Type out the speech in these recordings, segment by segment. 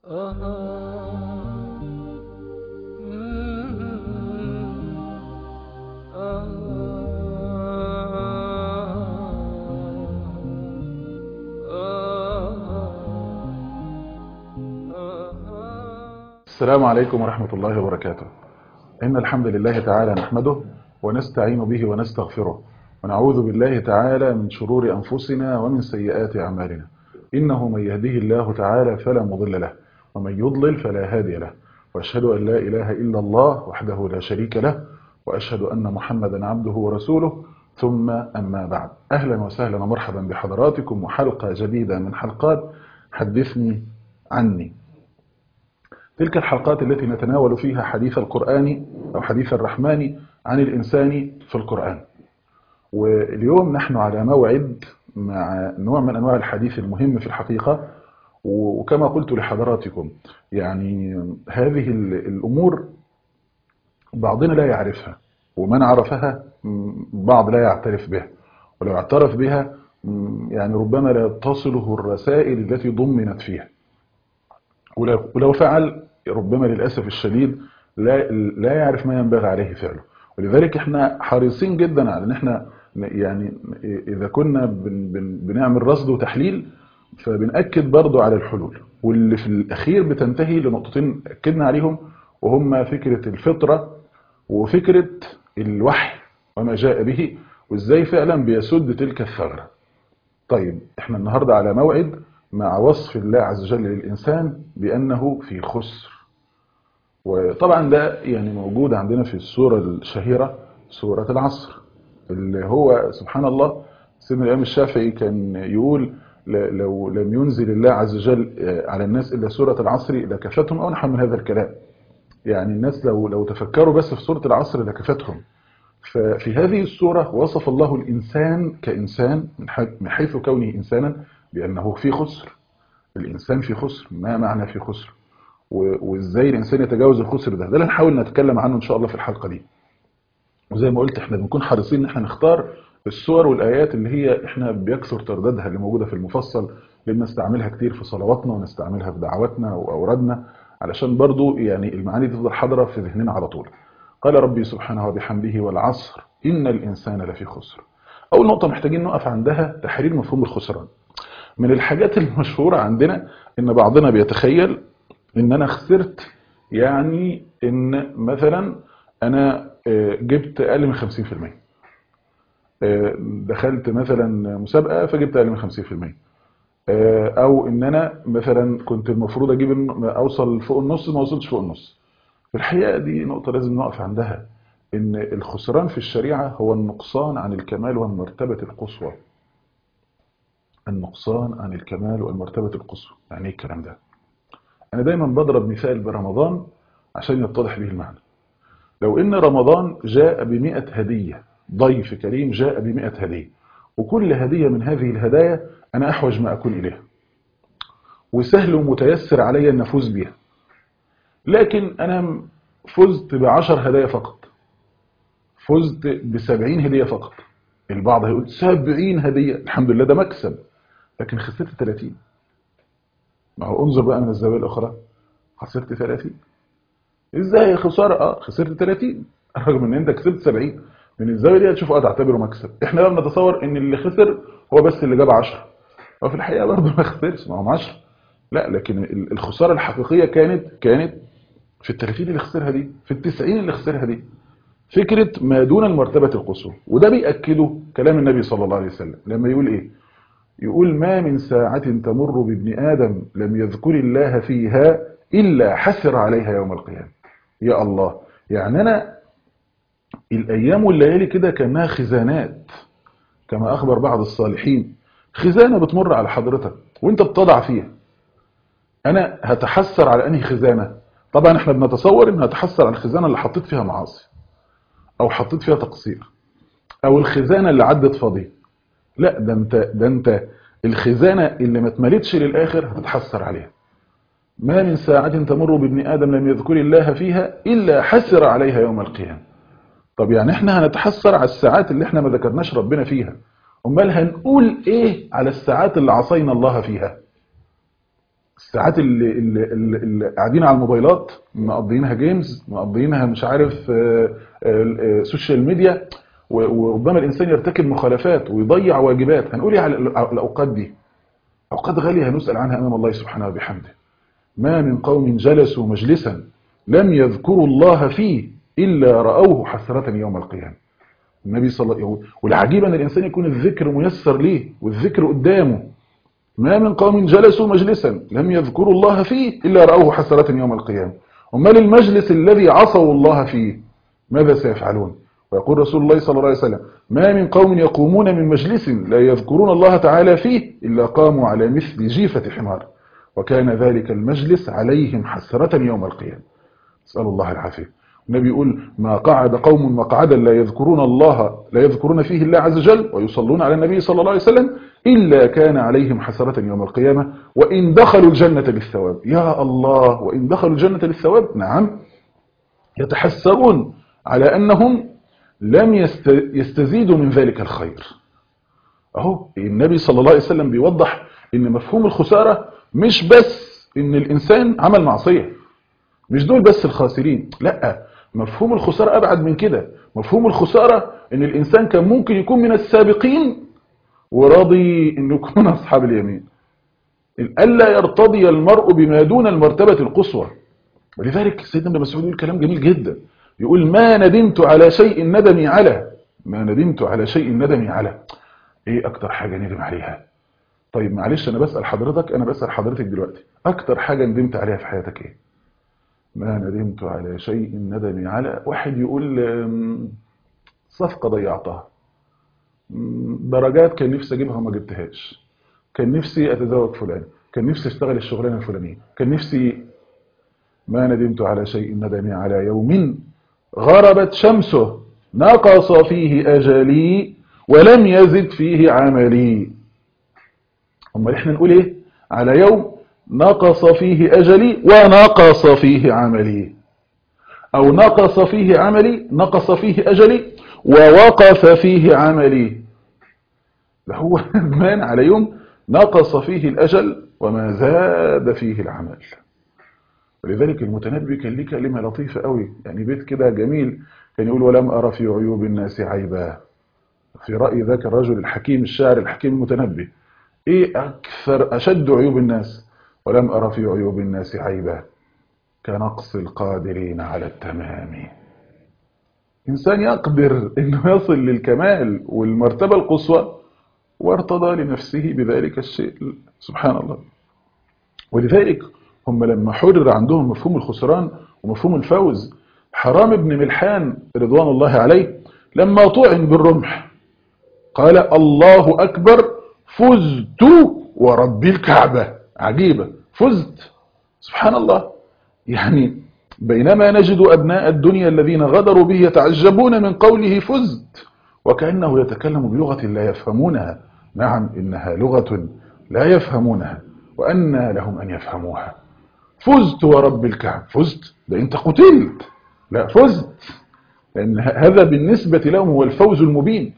السلام عليكم ورحمة الله وبركاته إن الحمد لله تعالى نحمده ونستعين به ونستغفره ونعوذ بالله تعالى من شرور أنفسنا ومن سيئات أعمالنا إنه من يهده الله تعالى فلا مضل له ومن يضلل فلا هادي له وأشهد أن لا إله إلا الله وحده لا شريك له وأشهد أن محمدا عبده ورسوله ثم أما بعد أهلا وسهلا ومرحبا بحضراتكم وحلقة جديدة من حلقات حدثني عني تلك الحلقات التي نتناول فيها حديث القرآن أو حديث الرحمن عن الإنسان في القرآن واليوم نحن على موعد مع نوع من أنواع الحديث المهم في الحقيقة وكما قلت لحضراتكم يعني هذه الأمور بعضنا لا يعرفها ومن عرفها بعض لا يعترف بها ولو اعترف بها يعني ربما لا تصله الرسائل التي ضمنت فيها ولو فعل ربما للأسف الشديد لا لا يعرف ما ينبغي عليه فعله ولذلك احنا حريصين جدا على ان احنا يعني اذا كنا بن بن بنعمل رصد وتحليل فبنأكد برضو على الحلول واللي في الاخير بتنتهي لنقطتين اكدنا عليهم وهم فكرة الفطرة وفكرة الوحي وما جاء به وازاي فعلا بيسد تلك الثغرة طيب احنا النهاردة على موعد مع وصف الله عز وجل للإنسان بأنه في خسر وطبعا ده يعني موجود عندنا في السورة الشهيرة سورة العصر اللي هو سبحان الله سيدنا الإمام الشافعي كان يقول لو لم ينزل الله عز وجل على الناس إلا سورة العصر لكفتهم أو نحو من هذا الكلام يعني الناس لو لو تفكروا بس في سورة العصر لكفتهم ففي هذه السورة وصف الله الإنسان كإنسان من حيث كونه إنسانا بأنه في خسر الإنسان في خسر ما معنى في خسر وإزاي الإنسان يتجاوز الخسر ده ده اللي نحاول نتكلم عنه إن شاء الله في الحلقة دي وزي ما قلت احنا بنكون حريصين ان احنا نختار السور والآيات اللي هي احنا بيكثر ترددها اللي موجودة في المفصل اللي بنستعملها كتير في صلواتنا ونستعملها في دعواتنا وأورادنا علشان برضو يعني المعاني تفضل حاضرة في ذهننا على طول قال ربي سبحانه وبحمده والعصر إن الإنسان لفي خسر أول نقطة محتاجين نقف عندها تحرير مفهوم الخسران من الحاجات المشهورة عندنا ان بعضنا بيتخيل ان انا خسرت يعني ان مثلا انا جبت اقل من 50% دخلت مثلا مسابقة فجبت اقل من 50% او ان انا مثلا كنت المفروض اجيب اوصل فوق النص ما وصلتش فوق النص في الحقيقة دي نقطة لازم نقف عندها ان الخسران في الشريعة هو النقصان عن الكمال والمرتبة القصوى النقصان عن الكمال والمرتبة القصوى يعني ايه الكلام ده انا دايما بضرب مثال برمضان عشان يتضح به المعنى لو ان رمضان جاء بمئة هدية ضيف كريم جاء بمئة هدية وكل هدية من هذه الهدايا انا احوج ما اكون اليها وسهل ومتيسر علي ان افوز بها لكن انا فزت بعشر هدايا فقط فزت بسبعين هدية فقط البعض هيقول سبعين هدية الحمد لله ده مكسب لكن خسرت 30 ما هو انظر بقى من الزاوية الأخرى خسرت 30 ازاي خسارة اه خسرت 30 رغم ان انت كسبت 70 من الزاوية دي هتشوف اه تعتبره مكسب احنا بقى بنتصور ان اللي خسر هو بس اللي جاب 10 وفي الحقيقة برضه ما خسرش ما هو 10 لا لكن الخسارة الحقيقية كانت كانت في ال 30 اللي خسرها دي في ال 90 اللي خسرها دي فكرة ما دون المرتبة القصوى وده بيأكده كلام النبي صلى الله عليه وسلم لما يقول ايه يقول ما من ساعة تمر بابن آدم لم يذكر الله فيها إلا حسر عليها يوم القيامة يا الله يعني أنا الأيام والليالي كده كأنها خزانات كما أخبر بعض الصالحين خزانة بتمر على حضرتك وانت بتضع فيها أنا هتحسر على أنهي خزانة طبعا احنا بنتصور ان هتحسر على الخزانة اللي حطيت فيها معاصي او حطيت فيها تقصير او الخزانة اللي عدت فاضية لا ده انت ده انت الخزانة اللي ما اتملتش للآخر هتتحسر عليها ما من ساعة تمر بابن آدم لم يذكر الله فيها إلا حسر عليها يوم القيامة طب يعني احنا هنتحسر على الساعات اللي احنا ما ذكرناش ربنا فيها امال هنقول ايه على الساعات اللي عصينا الله فيها الساعات اللي, اللي, اللي, اللي قاعدين على الموبايلات مقضيينها جيمز مقضيينها مش عارف آه، آه، آه، سوشيال ميديا و- وربما الانسان يرتكب مخالفات ويضيع واجبات هنقول ايه على الأ- الاوقات دي اوقات غاليه هنسال عنها امام الله سبحانه وبحمده ما من قوم جلسوا مجلسا لم يذكروا الله فيه الا راوه حسره يوم القيامه النبي صلى الله عليه وسلم والعجيب ان الانسان يكون الذكر ميسر ليه والذكر قدامه ما من قوم جلسوا مجلسا لم يذكروا الله فيه إلا رأوه حسرة يوم القيامة أمال المجلس الذي عصوا الله فيه ماذا سيفعلون ويقول رسول الله صلى الله عليه وسلم ما من قوم يقومون من مجلس لا يذكرون الله تعالى فيه إلا قاموا على مثل جيفة حمار وكان ذلك المجلس عليهم حسرة يوم القيامة نسأل الله العافية النبي يقول ما قعد قوم مقعدا لا يذكرون الله لا يذكرون فيه الله عز وجل ويصلون على النبي صلى الله عليه وسلم إلا كان عليهم حسرة يوم القيامة وإن دخلوا الجنة بالثواب يا الله وإن دخلوا الجنة بالثواب نعم يتحسرون على أنهم لم يست- يستزيدوا من ذلك الخير أهو النبي صلى الله عليه وسلم بيوضح إن مفهوم الخسارة مش بس إن الإنسان عمل معصية مش دول بس الخاسرين لا مفهوم الخسارة أبعد من كده مفهوم الخسارة إن الإنسان كان ممكن يكون من السابقين وراضي إنه يكون أصحاب اليمين ألا يرتضي المرء بما دون المرتبة القصوى ولذلك سيدنا ابن مسعود يقول كلام جميل جدا يقول ما ندمت على شيء ندمي على ما ندمت على شيء ندمي على ايه اكتر حاجة ندم عليها طيب معلش انا بسأل حضرتك انا بسأل حضرتك دلوقتي اكتر حاجة ندمت عليها في حياتك ايه ما ندمت على شيء ندمي على واحد يقول أم، صفقة ضيعتها أم، درجات كان نفسي اجيبها وما جبتهاش كان نفسي اتزوج فلان كان نفسي اشتغل الشغلانه الفلانيه كان نفسي ما ندمت على شيء ندمي على يوم غربت شمسه نقص فيه اجلي ولم يزد فيه عملي امال احنا نقول ايه على يوم نقص فيه اجلي ونقص فيه عملي او نقص فيه عملي نقص فيه اجلي ووقف فيه عملي ده هو ندمان على يوم نقص فيه الأجل وما زاد فيه العمل ولذلك المتنبي كان ليه كلمة لطيفة قوي يعني بيت كده جميل كان يقول ولم أرى في عيوب الناس عيبا في رأي ذاك الرجل الحكيم الشاعر الحكيم المتنبي إيه أكثر أشد عيوب الناس ولم أرى في عيوب الناس عيبا كنقص القادرين على التمام إنسان يقدر إنه يصل للكمال والمرتبة القصوى وارتضى لنفسه بذلك الشيء سبحان الله ولذلك هم لما حرر عندهم مفهوم الخسران ومفهوم الفوز حرام بن ملحان رضوان الله عليه لما طعن بالرمح قال الله أكبر فزت ورب الكعبة عجيبة فزت سبحان الله يعني بينما نجد أبناء الدنيا الذين غدروا به يتعجبون من قوله فزت وكأنه يتكلم بلغة لا يفهمونها نعم إنها لغة لا يفهمونها وأن لهم أن يفهموها فزت ورب الكعب فزت ده أنت قتلت لا فزت لأن هذا بالنسبة لهم هو الفوز المبين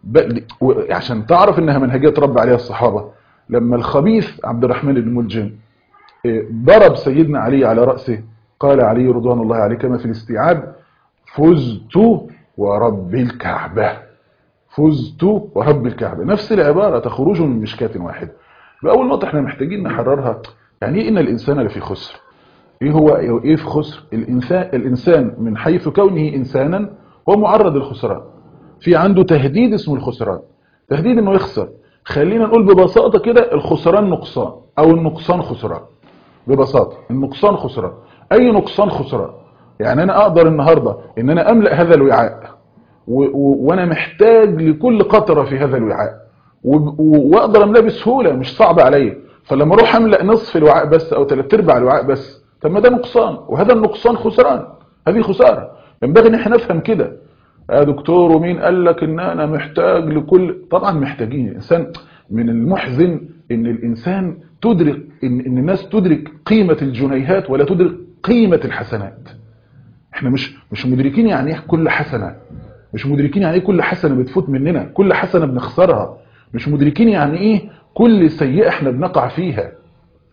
عشان تعرف أنها منهجية رب عليها الصحابة لما الخبيث عبد الرحمن بن ملجم ضرب سيدنا علي على رأسه قال علي رضوان الله عليه كما في الاستيعاب فزت ورب الكعبة فزت ورب الكعبة نفس العبارة تخرج من مشكاة واحد بأول نقطة احنا محتاجين نحررها يعني ايه ان الانسان لفي خسر ايه هو ايه في خسر الانسان, الانسان من حيث كونه انسانا هو معرض للخسران في عنده تهديد اسمه الخسران تهديد انه يخسر خلينا نقول ببساطة كده الخسران نقصان او النقصان خسران ببساطة النقصان خسران اي نقصان خسران يعني انا اقدر النهاردة ان انا املأ هذا الوعاء وانا محتاج لكل قطرة في هذا الوعاء واقدر املاه بسهولة مش صعب عليا فلما اروح املأ نصف الوعاء بس او ثلاث ارباع الوعاء بس طب ما ده نقصان وهذا النقصان خسران هذه خسارة ينبغي ان احنا نفهم كده يا دكتور ومين قال لك ان انا محتاج لكل طبعا محتاجين الانسان من المحزن ان الانسان تدرك ان, إن الناس تدرك قيمة الجنيهات ولا تدرك قيمة الحسنات احنا مش مش مدركين يعني ايه كل حسنة مش مدركين يعني ايه كل حسنة بتفوت مننا كل حسنة بنخسرها مش مدركين يعني ايه كل سيئة احنا بنقع فيها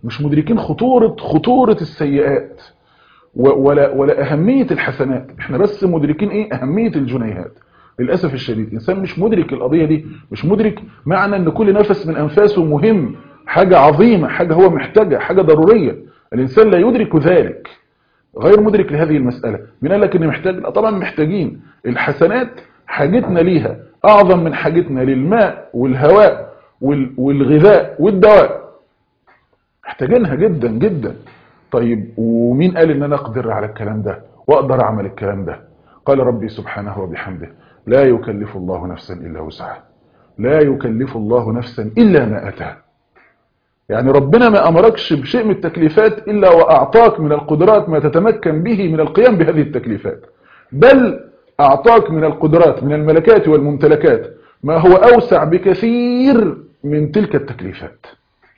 مش مدركين خطورة خطورة السيئات ولا ولا أهمية الحسنات احنا بس مدركين ايه أهمية الجنيهات للأسف الشديد الإنسان مش مدرك القضية دي مش مدرك معنى أن كل نفس من أنفاسه مهم حاجة عظيمة حاجة هو محتاجة حاجة ضرورية الإنسان لا يدرك ذلك غير مدرك لهذه المسألة من قال لك أن محتاج لا طبعا محتاجين الحسنات حاجتنا ليها أعظم من حاجتنا للماء والهواء والغذاء والدواء محتاجينها جدا جدا طيب ومين قال ان انا اقدر على الكلام ده واقدر اعمل الكلام ده قال ربي سبحانه وبحمده لا يكلف الله نفسا الا وسعها لا يكلف الله نفسا الا ما اتاها يعني ربنا ما امركش بشيء من التكليفات الا واعطاك من القدرات ما تتمكن به من القيام بهذه التكليفات بل اعطاك من القدرات من الملكات والممتلكات ما هو اوسع بكثير من تلك التكليفات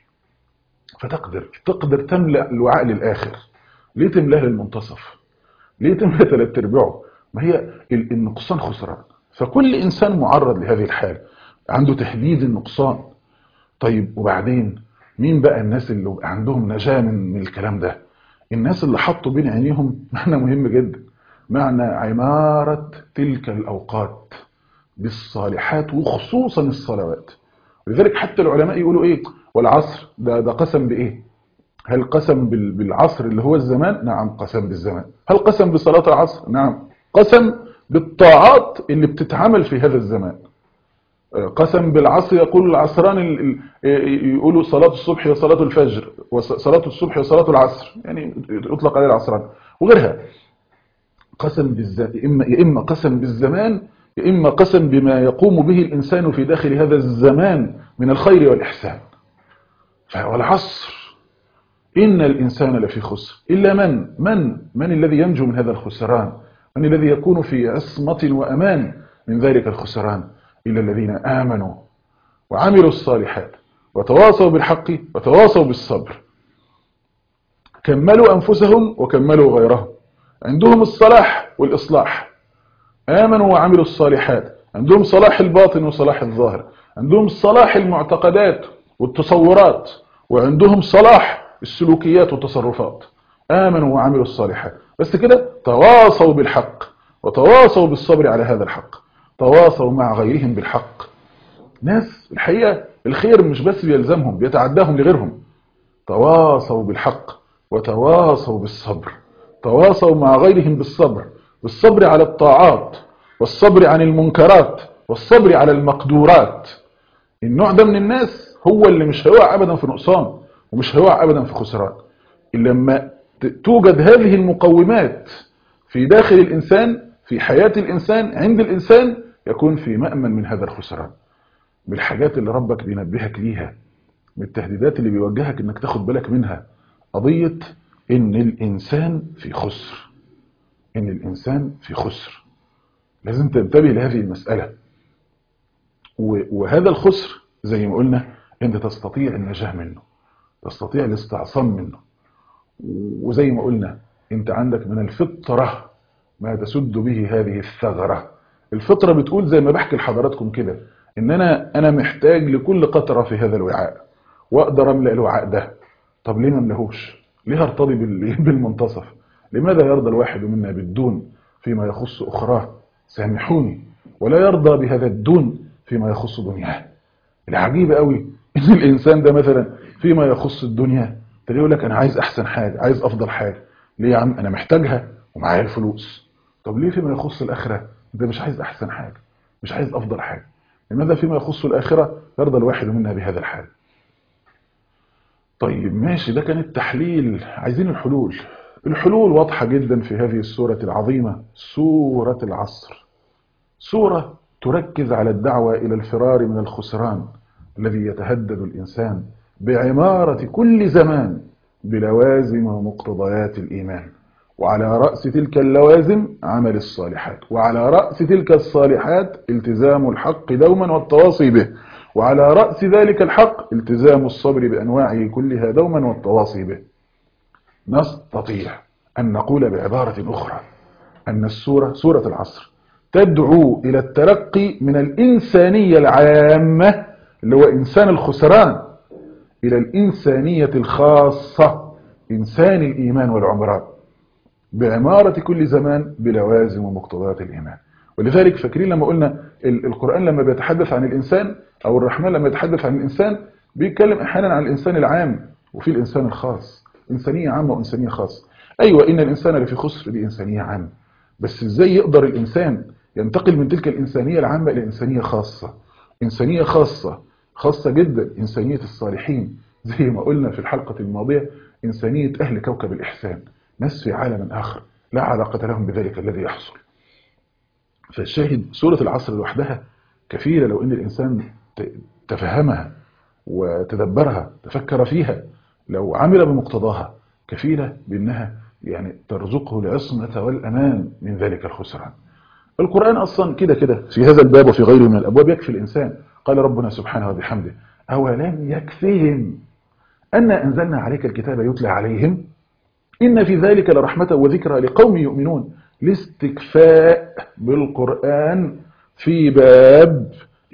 فتقدر تقدر تملأ الوعاء للآخر ليه تملاه للمنتصف ليه تملأ ثلاث ارباعه ما هي النقصان خسران فكل إنسان معرض لهذه الحال عنده تهديد النقصان طيب وبعدين مين بقى الناس اللي عندهم نجاة من, من الكلام ده الناس اللي حطوا بين عينيهم معنى مهم جدا معنى عمارة تلك الأوقات بالصالحات وخصوصا الصلوات لذلك حتى العلماء يقولوا ايه والعصر ده ده قسم بايه هل قسم بالعصر اللي هو الزمان نعم قسم بالزمان هل قسم بصلاة العصر نعم قسم بالطاعات اللي بتتعمل في هذا الزمان قسم بالعصر يقول العصران يقولوا صلاة الصبح وصلاة الفجر وصلاة الصبح وصلاة العصر يعني يطلق عليه العصران وغيرها قسم بالزمان إما, يا إما قسم بالزمان يا إما قسم بما يقوم به الإنسان في داخل هذا الزمان من الخير والإحسان والعصر إن الإنسان لفي خسر إلا من من من الذي ينجو من هذا الخسران من الذي يكون في عصمة وأمان من ذلك الخسران إلا الذين آمنوا وعملوا الصالحات وتواصوا بالحق وتواصوا بالصبر كملوا أنفسهم وكملوا غيرهم عندهم الصلاح والإصلاح آمنوا وعملوا الصالحات عندهم صلاح الباطن وصلاح الظاهر عندهم صلاح المعتقدات والتصورات وعندهم صلاح السلوكيات والتصرفات آمنوا وعملوا الصالحات بس كده تواصوا بالحق وتواصوا بالصبر على هذا الحق تواصوا مع غيرهم بالحق ناس الحقيقة الخير مش بس بيلزمهم بيتعداهم لغيرهم تواصوا بالحق وتواصوا بالصبر تواصوا مع غيرهم بالصبر بالصبر على الطاعات والصبر عن المنكرات والصبر على المقدورات النوع ده من الناس هو اللي مش هيقع ابدا في نقصان ومش هيقع ابدا في خسران إلا لما توجد هذه المقومات في داخل الإنسان في حياة الإنسان عند الإنسان يكون في مأمن من هذا الخسران بالحاجات اللي ربك بينبهك ليها من التهديدات اللي بيوجهك انك تاخد بالك منها قضية ان الإنسان في خسر ان الإنسان في خسر لازم تنتبه لهذه المسألة وهذا الخسر زي ما قلنا انت تستطيع النجاة منه تستطيع الاستعصام منه وزي ما قلنا انت عندك من الفطرة ما تسد به هذه الثغرة الفطرة بتقول زي ما بحكي لحضراتكم كده ان انا انا محتاج لكل قطرة في هذا الوعاء واقدر املأ الوعاء ده طب ليه ما املهوش ليه ارتضي بالمنتصف لماذا يرضى الواحد منا بالدون فيما يخص اخراه سامحوني ولا يرضى بهذا الدون فيما يخص دنياه العجيب قوي ان الانسان ده مثلا فيما يخص الدنيا تلاقيه يقول لك انا عايز احسن حاجه عايز افضل حاجه ليه يا عم انا محتاجها ومعايا الفلوس طب ليه فيما يخص الاخره انت مش عايز احسن حاجه مش عايز افضل حاجه لماذا فيما يخص الاخره يرضى الواحد منا بهذا الحال طيب ماشي ده كان التحليل عايزين الحلول الحلول واضحه جدا في هذه السوره العظيمه سوره العصر سوره تركز على الدعوه الى الفرار من الخسران الذي يتهدد الانسان بعمارة كل زمان بلوازم ومقتضيات الإيمان وعلى رأس تلك اللوازم عمل الصالحات وعلى رأس تلك الصالحات التزام الحق دوما والتواصي به وعلى رأس ذلك الحق التزام الصبر بأنواعه كلها دوما والتواصي به نستطيع أن نقول بعبارة أخرى أن السورة سورة العصر تدعو إلى الترقي من الإنسانية العامة اللي هو إنسان الخسران إلى الإنسانية الخاصة إنسان الإيمان والعمران بعمارة كل زمان بلوازم ومقتضيات الإيمان ولذلك فاكرين لما قلنا القرآن لما بيتحدث عن الإنسان أو الرحمن لما يتحدث عن الإنسان بيتكلم أحيانا عن الإنسان العام وفي الإنسان الخاص إنسانية عامة وإنسانية خاصة أيوة إن الإنسان اللي في خسر دي إنسانية عامة بس إزاي يقدر الإنسان ينتقل من تلك الإنسانية العامة إلى إنسانية خاصة إنسانية خاصة خاصة جدا إنسانية الصالحين زي ما قلنا في الحلقة الماضية إنسانية أهل كوكب الإحسان ناس في عالم آخر لا علاقة لهم بذلك الذي يحصل فالشاهد سورة العصر لوحدها كفيلة لو أن الإنسان تفهمها وتدبرها تفكر فيها لو عمل بمقتضاها كفيلة بأنها يعني ترزقه العصمة والأمان من ذلك الخسران القرآن أصلا كده كده في هذا الباب وفي غيره من الأبواب يكفي الإنسان قال ربنا سبحانه وبحمده أولم يكفيهم أن أنزلنا عليك الكتاب يتلى عليهم إن في ذلك لرحمة وذكرى لقوم يؤمنون الاستكفاء بالقرآن في باب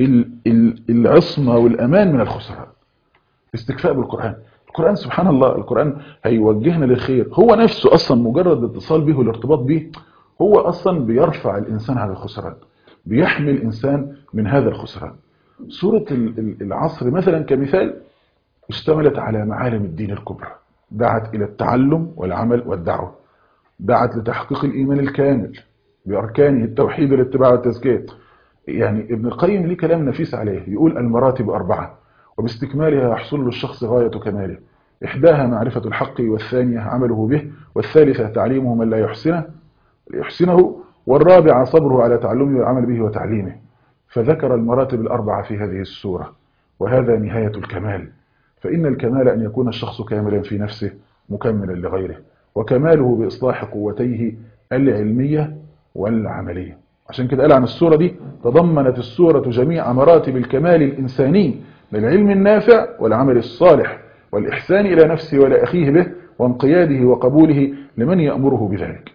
العصمة والأمان من الخسران استكفاء بالقرآن القرآن سبحان الله القرآن هيوجهنا للخير هو نفسه أصلا مجرد اتصال به والارتباط به هو أصلا بيرفع الإنسان على الخسران بيحمي الإنسان من هذا الخسران سورة العصر مثلا كمثال اشتملت على معالم الدين الكبرى دعت إلى التعلم والعمل والدعوة دعت لتحقيق الإيمان الكامل بأركانه التوحيد والاتباع والتزكية يعني ابن القيم ليه كلام نفيس عليه يقول المراتب أربعة وباستكمالها يحصل للشخص غاية كماله إحداها معرفة الحق والثانية عمله به والثالثة تعليمه من لا يحسنه يحسنه والرابعة صبره على تعلمه والعمل به وتعليمه فذكر المراتب الأربعة في هذه السورة وهذا نهاية الكمال فإن الكمال أن يكون الشخص كاملا في نفسه مكملا لغيره وكماله بإصلاح قوتيه العلمية والعملية عشان كده قال عن السورة دي تضمنت السورة جميع مراتب الكمال الإنساني للعلم النافع والعمل الصالح والإحسان إلى نفسه ولا أخيه به وانقياده وقبوله لمن يأمره بذلك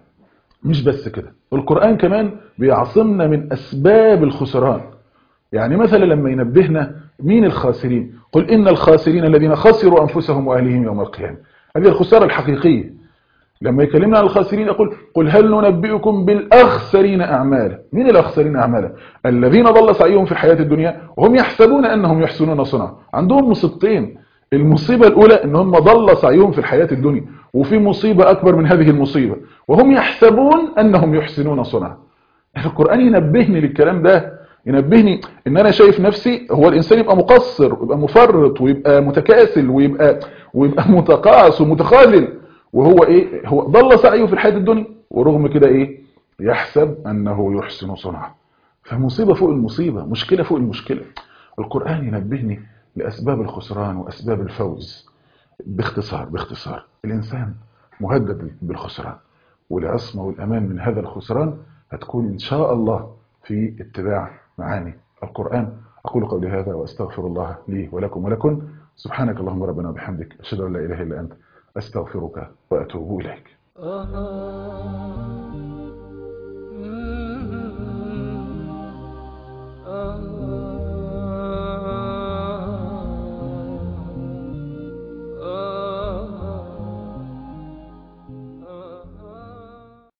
مش بس كده القرآن كمان بيعصمنا من أسباب الخسران يعني مثلا لما ينبهنا مين الخاسرين قل إن الخاسرين الذين خسروا أنفسهم وأهلهم يوم القيامة هذه الخسارة الحقيقية لما يكلمنا عن الخاسرين يقول قل هل ننبئكم بالأخسرين أعمالا مين الأخسرين أعمالا الذين ضل سعيهم في الحياة الدنيا وهم يحسبون أنهم يحسنون صنعا عندهم مصيبتين المصيبة الأولى أن هم ضل سعيهم في الحياة الدنيا وفي مصيبة أكبر من هذه المصيبة وهم يحسبون أنهم يحسنون صنعا القرآن ينبهني للكلام ده ينبهني ان انا شايف نفسي هو الانسان يبقى مقصر ويبقى مفرط ويبقى متكاسل ويبقى ويبقى متقاعس ومتخاذل وهو ايه هو ضل سعيه في الحياه الدنيا ورغم كده ايه يحسب انه يحسن صنعا فمصيبه فوق المصيبه مشكله فوق المشكله القران ينبهني لاسباب الخسران واسباب الفوز باختصار باختصار الانسان مهدد بالخسران والعصمه والامان من هذا الخسران هتكون ان شاء الله في اتباع معاني القرآن أقول قولي هذا وأستغفر الله لي ولكم ولكم سبحانك اللهم ربنا وبحمدك أشهد أن لا إله إلا أنت أستغفرك وأتوب إليك